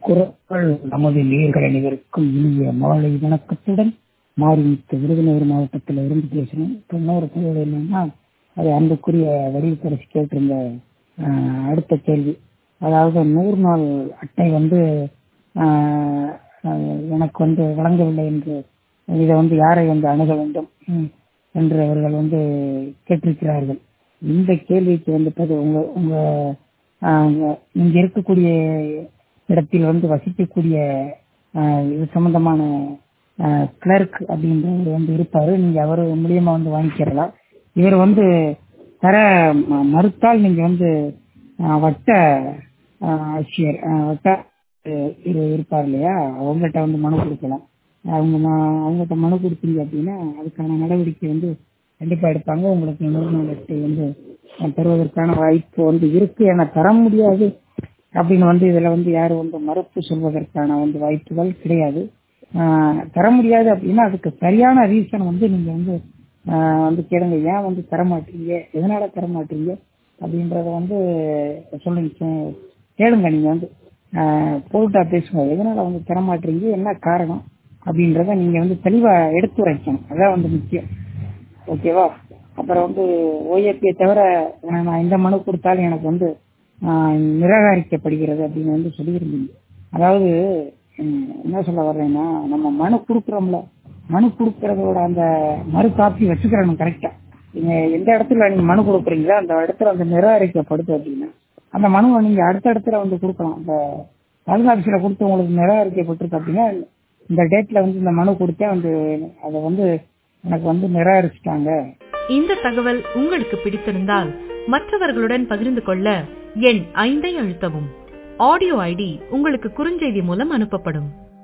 குரல் நமது நேர்கள் அனைவருக்கும் இனிய மாலை வணக்கத்துடன் மாறிவிட்டு விருதுநகர் மாவட்டத்தில் இருந்து பேசணும் இப்போ இன்னொரு கேள்வி என்னன்னா அது அன்புக்குரிய வடிவத்தரசி கேட்டிருந்த ஆஹ், அடுத்த கேள்வி அதாவது நூறு நாள் அட்டை வந்து ஆஹ், ஆஹ், எனக்கு வந்து வழங்கவில்லை என்று இதை வந்து யாரை வந்து அணுக வேண்டும் ம், என்று அவர்கள் வந்து கேட்டிருக்கிறார்கள் இந்த கேள்விக்கு வந்துட்டு உங்க உங்க ஆஹ், இங்க இருக்கக்கூடிய இடத்தில் வந்து வசிக்கக்கூடிய ஆஹ், இது சம்பந்தமான கிளர்க் அப்படின்றவர் வந்து இருப்பாரு நீங்க அவர் மூலியமா வந்து வாங்கிக்கிறலாம் இவர் வந்து தர ம- மறுத்தால் நீங்க வந்து ஆஹ், வட்ட ஆஹ், ஆட்சியர் ஆஹ், வட்ட ஆஹ், இரு இருப்பார் இல்லையா அவங்ககிட்ட வந்து மனு கொடுக்கலாம் அவங்க ம- அவங்ககிட்ட மனு கொடுத்தீங்க அப்படின்னா அதுக்கான நடவடிக்கை வந்து கண்டிப்பா எடுப்பாங்க உங்களுக்கு நூறு நாள் அட்டை வந்து அஹ், தருவதற்கான வாய்ப்பு வந்து இருக்கு என தர முடியாது அப்படின்னு வந்து இதுல வந்து யாரும் வந்து மறுப்பு சொல்வதற்கான வந்து வாய்ப்புகள் கிடையாது ஆஹ், தர முடியாது அப்படின்னா அதுக்கு சரியான ரீசன் வந்து நீங்க வந்து ஆஹ், வந்து கேளுங்க ஏன் வந்து தர மாட்டீங்க எதனால தர மாட்டீங்க அப்படின்றத வந்து சொல்லுங்க கே- கேளுங்க நீங்க வந்து போட்டா பேசுங்க எதனால வந்து தர மாட்டீங்க என்ன காரணம் அப்படின்றத நீங்க வந்து தெளிவா எடுத்துரைக்கணும் அதான் வந்து முக்கியம் ஓகேவா அப்புறம் வந்து ஓஏபியை தவிர அஹ், நான் எந்த மனு கொடுத்தாலும் எனக்கு வந்து ஆஹ், நிராகரிக்கப்படுகிறது அப்படின்னு வந்து சொல்லியிருந்தீங்க அதாவது உம், என்ன சொல்ல வர்றேன்னா நம்ம மனு கொடுக்குறோம்ல மனு கொடுக்கறதோட அந்த மறு காப்பி வச்சுக்கிறணும் கரெக்டா நீங்க எந்த இடத்துல நீங்க மனு கொடுக்குறீங்களோ அந்த இடத்துல வந்து நிராகரிக்கப்படுது அப்படின்னா அந்த மனுவை நீங்க அடுத்த இடத்துல வந்து கொடுக்கலாம் இந்த தாலுகா ஆஃபீஸில் கொடுத்து உங்களுக்கு நிராகரிக்கப்பட்டிருக்கு அப்படின்னா இந்த டேட்ல வந்து இந்த மனு கொடுத்தா வந்து அதை வந்து எனக்கு வந்து நிராகரிச்சிட்டாங்க இந்த தகவல் உங்களுக்கு பிடித்திருந்தால் மற்றவர்களுடன் பகிர்ந்து கொள்ள எண் ஐந்தை அழுத்தவும் ஆடியோ ஐடி உங்களுக்கு குறுஞ்செய்தி மூலம் அனுப்பப்படும்